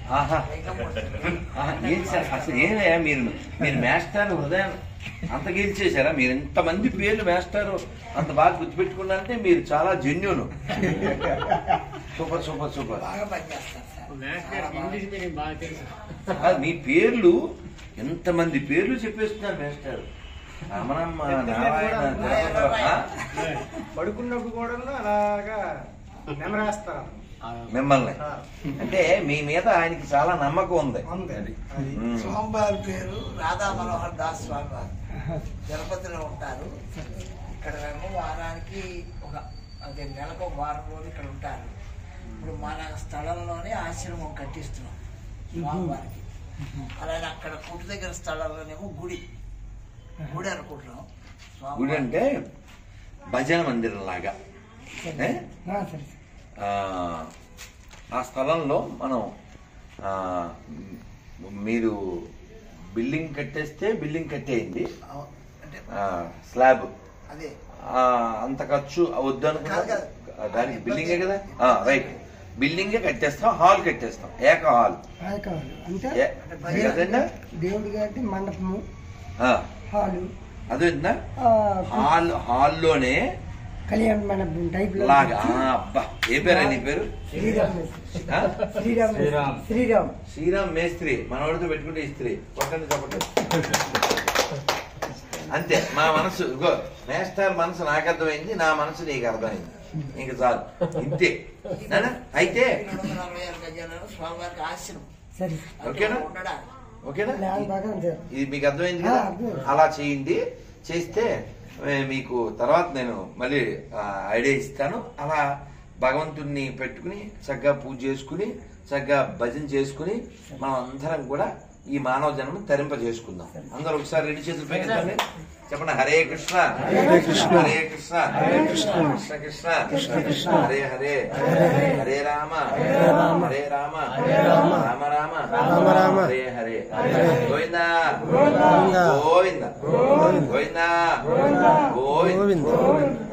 ఆహా లింగమూర్తి ఆహా, ఏంటి సార్ అసలు ఏమయ్యా మీరు మీరు మేస్టార్ హృదయం అంత గెలిచేశారా మీరు ఎంతమంది పేర్లు మేస్టారు అంత బాగా గుర్తుపెట్టుకున్నారంటే మీరు చాలా జెన్యున్ సూపర్ సూపర్ సూపర్ బాగా పనిచేస్తారు సార్ మాస్టర్ ఇంగ్లీష్ మీడియం బాగా తెలుసు ఆ, మీ పేర్లు ఎంతమంది పేర్లు చెప్పేస్తున్నారు మేస్టార్ రమణమ్మ నారాయణ తిరుపతి, ఆ? పడుకున్నప్పుడు కూడా అలాగా నెమరేస్తారు మిమ్మల్ని అంటే మీ మీద ఆయనకి చాలా నమ్మకం ఉంది ఉంది అది. అది ఉమ్. స్వామివారి పేరు రాధా మనోహర్ దాస్ స్వామి వారు తిరుపతిలో ఉంటారు ఇక్కడ మేము వారానికి ఒక అదే నెలకు ఒక వారం రోజులు ఇక్కడ ఉంటారు ఇప్పుడు మన స్థలంలోనే ఆశ్రమం కట్టిస్తున్నాం స్వామివారికి అలాగే అక్కడ కుట్టు దగ్గర స్థలంలోనేమో గుడి గుడి అనుకుంటున్నాం స్వామివారి- గుడి అంటే భజన మందిరం లాగా ఏ? ఆ, ఆ స్థలంలో మనం ఆ, మీరు బిల్డింగ్ కట్టేస్తే బిల్డింగ్ కట్టేయండి అవు- అంటే ఆ, స్లాబ్ అదే ఆ, అంత ఖర్చు వద్దు అనుకున్నా కాదు, కాదు. దానికి బిల్డింగే కదా ఆ, రైట్ బిల్డింగే కట్టేస్తాం హాల్ కట్టేస్తాం ఏక హాల్ కావాలి అంటే ఏ- అదేనా దేవుడి గారి మండపము ఆ, హాలు అదేంటా ఆ, హాల్ హాల్లోనే కళ్యాణ మండపం టైప్ లో లాగా ఆ, అబ్బా ఏ పేరు నీ పేరు శ్రీరామ్ ఆ? శ్రీరామ్ శ్రీరామ్. శ్రీరామ్ శ్రీరామ్ మేస్త్రి మనవాడితో పెట్టుకుంటే ఇస్త్రీ కొట్టండి చెప్పండి అంతే మా మనసు ఇగో మేస్టర్ మనసు నాకు అర్థమైంది నా మనసు నీకు అర్థమైంది ఇంక చాలు ఇంతే నాన్న? అయితే రెండు వందల అరవై ఆరు గజాలలో స్వామివారికి ఆశ్రమం సరే ఓకేనా? ఉండడానికి ఓకేనా ల్యాండ్ బాగా ఉంది ఇది మీకు అర్థమైంది కదా ఆ, అర్థమైంది. అలా చేయండి చేస్తే ఏ, మీకు తర్వాత నేను మళ్ళీ ఆ, ఐడియా ఇస్తాను అలా భగవంతుణ్ణి పెట్టుకుని చక్కగా పూజ చేసుకుని చక్కగా భజన చేసుకుని మనం అందరం కూడా ఈ మానవ జన్మ తరింప చేసుకుందాం అందరూ ఒకసారి రెండు చేతులు పైకి ఎత్తండి. చెప్పండి హరే కృష్ణ హరే కృష్ణ హరే కృష్ణ హరే కృష్ణ కృష్ణ కృష్ణ కృష్ణ కృష్ణ హరే హరే హరే రామ హరే రామ రామ రామ రామ రామ హరే హరే గోవిందా గోవింద గోవింద గోవింద గోవింద